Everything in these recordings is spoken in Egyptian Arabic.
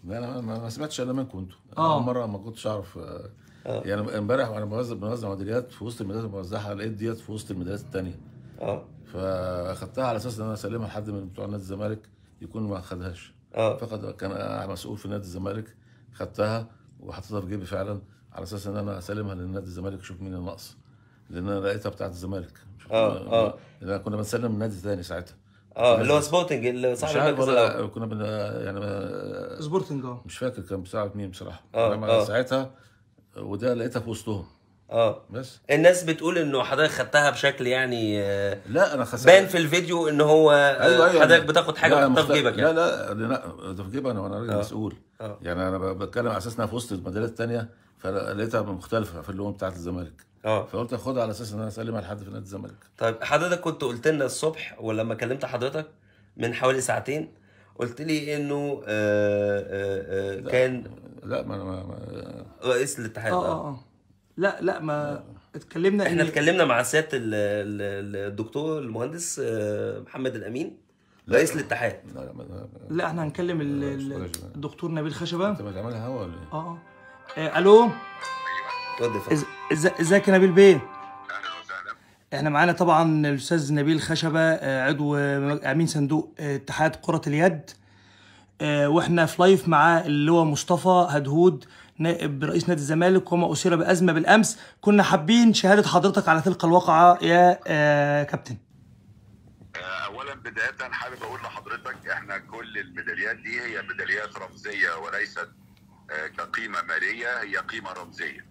لا انا ما ما سمعتش الا منكم انتوا آه. اول مره ما كنتش اعرف آه، يعني امبارح وانا بوزع بنوزع ميداليات في وسط الميداليات اللي بوزعها لقيت ديت في وسط الميداليات الثانيه اه فاخدتها على اساس ان انا اسلمها لحد من بتوع نادي الزمالك يكون ما خدهاش اه فقد كان قاعد مسؤول في نادي الزمالك خدتها وحطيتها في جيبي فعلا على اساس ان انا اسلمها لنادي الزمالك اشوف مين الناقص لان انا لقيتها بتاعت الزمالك مش- آه، آه. لان كنا بنسلم نادي ثاني ساعتها اه اللي هو سبورتنج اللي صاحب مش عارف المركز الاول ولا كنا بن يعني ما- سبورتنج اه مش فاكر كان بساعة مين بصراحه آه، انما آه. ساعتها وده لقيتها في وسطهم اه بس الناس بتقول انه حضرتك خدتها بشكل يعني آه، لا انا خسرت بان في الفيديو ان هو آه، ايوه ايوه حضرتك أنا- بتاخد حاجه لا، وتحطها في مخت- جيبك لا يعني لا لا ده في جيبي انا وانا راجل آه. مسؤول آه. يعني انا ب- بتكلم على اساس انها في وسط الميداليات الثانيه فلقيتها مختلفه في اللون بتاعت الزمالك اه فقلت اخدها على اساس ان انا اسلمها لحد في نادي الزمالك طيب حضرتك كنت قلت لنا الصبح ولما كلمت حضرتك من حوالي ساعتين قلت لي انه آه، آه، آه، كان لا ما, ما, ما رئيس الاتحاد اه اه اه لا لا ما اتكلمنا احنا إن- اتكلمنا مع سياده ال- ال- الدكتور المهندس آه، محمد الامين لا. رئيس الاتحاد لا لا, ما- لا احنا هنكلم ال- لا، ال- مش ولا شيء. الدكتور نبيل خشبه انت بتعملها هوا ولا ايه؟ اه آه، الو اتفضل اتفضل. إز- إز- ازيك يا نبيل بيه اهلا وسهلا احنا معانا طبعا الاستاذ نبيل خشبه آه، عضو آه، امين صندوق آه، اتحاد كره اليد آه، واحنا في لايف مع اللي هو مصطفى هدهود نائب رئيس نادي الزمالك وما اثير بازمه بالامس كنا حابين شهاده حضرتك على تلك الواقعه يا آه، كابتن آه، اولا بدايه حابب اقول لحضرتك احنا كل الميداليات دي هي ميداليات رمزيه وليست آه، كقيمه ماليه هي قيمه رمزيه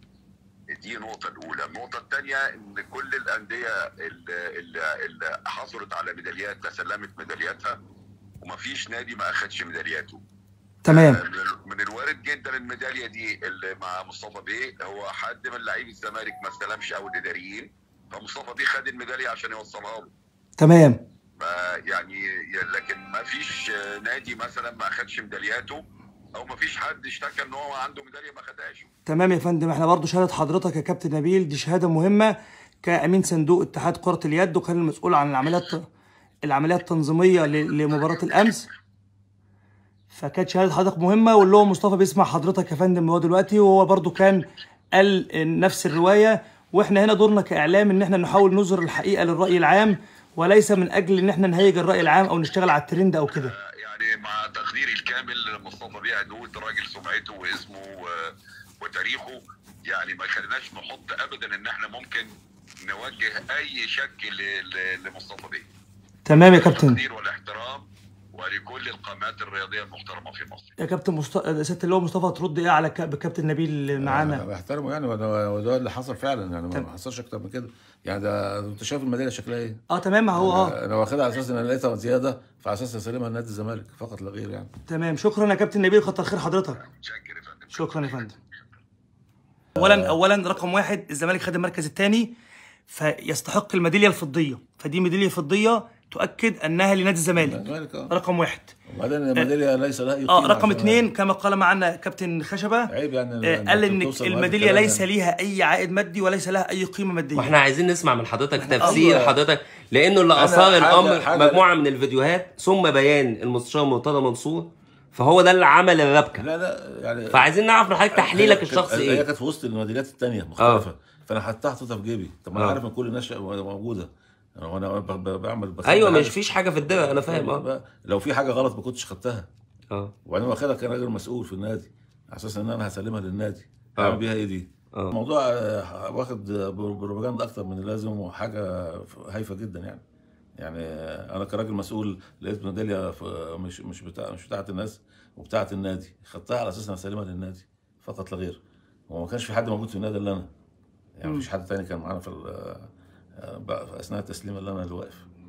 دي النقطة الأولى، النقطة الثانية إن كل الأندية اللي, اللي, اللي حصلت على ميداليات تسلمت ميدالياتها ومفيش نادي ما أخدش ميدالياته. تمام من ال- من الوارد جدا الميداليه دي اللي مع مصطفى بيه هو حد من لاعبي الزمالك ما استلمش او الاداريين فمصطفى بيه خد الميداليه عشان يوصلها له تمام ما يعني لكن ما فيش نادي مثلا ما اخدش ميدالياته او ما فيش حد اشتكى ان هو عنده ميداليه ما خدهاش تمام يا فندم احنا برضو شهاده حضرتك يا كابتن نبيل دي شهاده مهمه كامين صندوق اتحاد كره اليد وكان المسؤول عن العمليات العمليات التنظيميه ل- لمباراه الامس فكانت شهاده حضرتك مهمه واللي هو مصطفى بيسمع حضرتك يا فندم هو دلوقتي وهو برضو كان قال نفس الروايه واحنا هنا دورنا كاعلام ان احنا نحاول نظهر الحقيقه للراي العام وليس من اجل ان احنا نهيج الراي العام او نشتغل على الترند او كده يعني مع تقديري الكامل لمصطفى بيه عدود راجل سمعته واسمه و- وتاريخه يعني ما خليناش نحط ابدا ان احنا ممكن نوجه اي شك ل- ل- لمصطفى بيه تمام يا كابتن التقدير والاحترام ولكل القامات الرياضيه المحترمه في مصر يا كابتن مصطفى سياده اللي هو مصطفى هترد ايه على كا- كابتن نبيل انا معانا بحترمه يعني وده وده اللي حصل فعلا يعني ما حصلش اكتر من كده يعني ده انت شايف الميداليه شكلها ايه؟ اه تمام هو اه انا واخدها على اساس ان انا لقيتها زياده فعلى اساس اسلمها لنادي الزمالك فقط لا غير يعني تمام شكرا يا كابتن نبيل كتر خير حضرتك متشكر يا فندم شكرا يا فندم اولا اولا رقم واحد الزمالك خد المركز الثاني فيستحق الميداليه الفضيه فدي ميداليه فضيه تؤكد انها لنادي الزمالك الزمالك اه رقم واحد وبعدين الميداليه ليس لها اي اه قيمة رقم عشان- اثنين كما قال معنا كابتن خشبه عيب يعني آه، إنك قال ان توصل لغاية الميداليه الكلام ليس يعني. ليها اي عائد مادي وليس لها اي قيمه ماديه واحنا عايزين نسمع من حضرتك تفسير أيوة. حضرتك لانه اللي أنا اثار حاجة- الامر حاجة- مجموعه من الفيديوهات ثم بيان المستشار مرتضى منصور فهو ده اللي عمل الربكه لا لا يعني فعاجين نعرف من حضرتك تحليلك هي- الشخصي هي ايه كانت في وسط الميداليات الثانيه مختلفه فانا حطيتها حطيتها في جيبي طب ما انا آه. عارف ان كل الناس موجوده وانا ب- ب- بعمل بخبي ايوه حاجة. مش فيش حاجه في الدرع انا فاهم اه لو في حاجه غلط ما كنتش خدتها اه وبعدين واخدها كان راجل مسؤول في النادي على اساس ان انا هسلمها للنادي آه. اعمل بيها ايه دي؟ آه. الموضوع آه، واخد بر- بروباجندا اكتر من اللازم وحاجه هايفه جدا يعني يعني آه، انا كراجل مسؤول لقيت ميداليه في- مش مش بتاع مش بتاعه الناس وبتاعه النادي خدتها على اساس ان اسلمها للنادي فقط لا غير وما كانش في حد موجود في النادي الا انا يعني مفيش حد تاني كان معانا في ال- آه، بقى في اثناء التسليم الا انا اللي واقف